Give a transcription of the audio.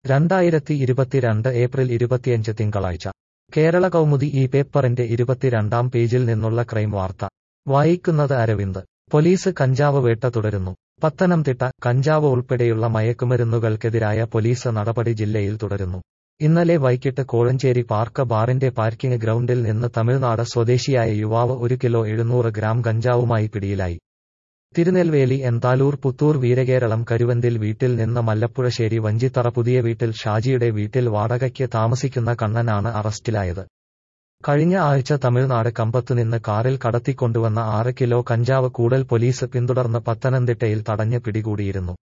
രണ്ടായിരത്തി ഇരുപത്തിരണ്ട് ഏപ്രിൽ ഇരുപത്തിയഞ്ച് തിങ്കളാഴ്ച കേരള കൗമുദി ഈ പേപ്പറിന്റെ ഇരുപത്തിരണ്ടാം പേജിൽ നിന്നുള്ള ക്രൈം വാർത്ത വായിക്കുന്നത് അരവിന്ദ് പോലീസ് കഞ്ചാവ് വേട്ട തുടരുന്നു പത്തനംതിട്ട കഞ്ചാവ് ഉൾപ്പെടെയുള്ള മയക്കുമരുന്നുകൾക്കെതിരായ പോലീസ് നടപടി ജില്ലയിൽ തുടരുന്നു ഇന്നലെ വൈകിട്ട് കോഴഞ്ചേരി പാർക്ക് ബാറിന്റെ പാർക്കിംഗ് ഗ്രൗണ്ടിൽ നിന്ന് തമിഴ്നാട് സ്വദേശിയായ യുവാവ് ഒരു കിലോ എഴുന്നൂറ് ഗ്രാം കഞ്ചാവുമായി പിടിയിലായി തിരുനെൽവേലി എൻതാലൂർ പുത്തൂർ വീരകേരളം കരുവന്തിൽ വീട്ടിൽ നിന്ന് മല്ലപ്പുഴശ്ശേരി വഞ്ചിത്തറ പുതിയ വീട്ടിൽ ഷാജിയുടെ വീട്ടിൽ വാടകയ്ക്ക് താമസിക്കുന്ന കണ്ണനാണ് അറസ്റ്റിലായത് കഴിഞ്ഞ ആഴ്ച തമിഴ്നാട് കമ്പത്തുനിന്ന് കാറിൽ കടത്തിക്കൊണ്ടുവന്ന ആറ് കിലോ കഞ്ചാവ് കൂടൽ പോലീസ് പിന്തുടർന്ന് പത്തനംതിട്ടയിൽ തടഞ്ഞ് പിടികൂടിയിരുന്നു